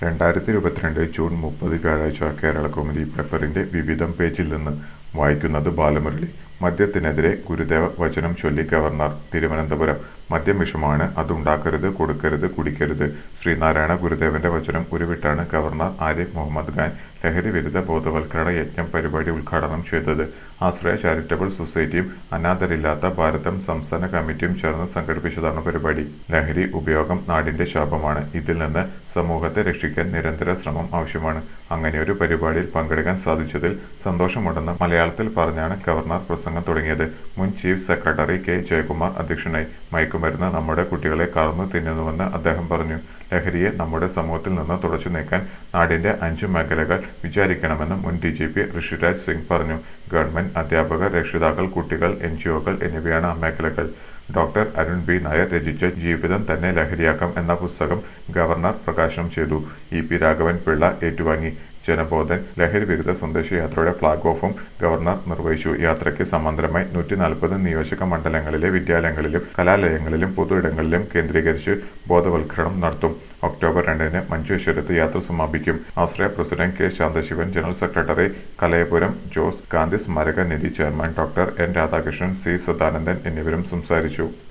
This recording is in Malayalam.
രണ്ടായിരത്തി ഇരുപത്തിരണ്ട് ജൂൺ മുപ്പത് വ്യാഴാഴ്ച കേരളകൗമുദി പേപ്പറിന്റെ വിവിധം പേജിൽ നിന്ന് വായിക്കുന്നത് ബാലമുരളി മദ്യത്തിനെതിരെ ഗുരുദേവ വചനം ചൊല്ലി ഗവർണർ തിരുവനന്തപുരം മദ്യം വിഷമാണ് അതുണ്ടാക്കരുത് കൊടുക്കരുത് കുടിക്കരുത് ശ്രീനാരായണ ഗുരുദേവന്റെ വചനം ഉരുവിട്ടാണ് ഗവർണർ ആരിഫ് മുഹമ്മദ് ഖാൻ ലഹരി വിരുദ്ധ ബോധവൽക്കരണ യജ്ഞം പരിപാടി ഉദ്ഘാടനം ചെയ്തത് ആശ്രയ ചാരിറ്റബിൾ സൊസൈറ്റിയും അനാഥരില്ലാത്ത ഭാരതം സംസ്ഥാന കമ്മിറ്റിയും ചേർന്ന് സംഘടിപ്പിച്ചതാണ് പരിപാടി ലഹരി ഉപയോഗം നാടിന്റെ ശാപമാണ് ഇതിൽ നിന്ന് സമൂഹത്തെ രക്ഷിക്കാൻ നിരന്തര ശ്രമം ആവശ്യമാണ് അങ്ങനെയൊരു പരിപാടിയിൽ പങ്കെടുക്കാൻ സാധിച്ചതിൽ സന്തോഷമുണ്ടെന്ന് മലയാളത്തിൽ പറഞ്ഞാണ് ഗവർണർ പ്രസംഗം തുടങ്ങിയത് മുൻ ചീഫ് സെക്രട്ടറി കെ ജയകുമാർ അധ്യക്ഷനായി മയക്കുമരുന്ന് നമ്മുടെ കുട്ടികളെ കാർന്നു തിന്നുന്നുവെന്ന് അദ്ദേഹം പറഞ്ഞു ലഹരിയെ നമ്മുടെ സമൂഹത്തിൽ നിന്ന് തുടച്ചു നീക്കാൻ നാടിന്റെ അഞ്ചു മേഖലകൾ വിചാരിക്കണമെന്ന് മുൻ D G P Rishiraj Singh പറഞ്ഞു ഗവൺമെന്റ് അധ്യാപകർ രക്ഷിതാക്കൾ കുട്ടികൾ എൻ ജി ഒകൾ എന്നിവയാണ് ആ മേഖലകൾ ഡോക്ടർ അരുൺ ബി നായർ രചിച്ച ജീവിതം തന്നെ ലഹരിയാക്കാം എന്ന പുസ്തകം ഗവർണർ പ്രകാശനം ചെയ്തു ഇ പി രാഘവൻ പിള്ള ഏറ്റുവാങ്ങി ജനബോധൻ ലഹരി വിരുദ്ധ സന്ദേശയാത്രയുടെ ഫ്ളാഗ് ഓഫും ഗവർണർ നിർവഹിച്ചു യാത്രയ്ക്ക് സമാന്തരമായി നൂറ്റി നാൽപ്പത് നിയോജക മണ്ഡലങ്ങളിലെ വിദ്യാലയങ്ങളിലും കലാലയങ്ങളിലും പൊതു ഇടങ്ങളിലും കേന്ദ്രീകരിച്ച് ബോധവൽക്കരണം നടത്തും ഒക്ടോബർ രണ്ടിന് മഞ്ചേശ്വരത്ത് യാത്ര സമാപിക്കും Ashraya president K Santhasivan general secretary Kalayapuram Jose Gandhi സ്മാരക നിധി chairman doctor N Radhakrishnan C Sadanandan എന്നിവരും സംസാരിച്ചു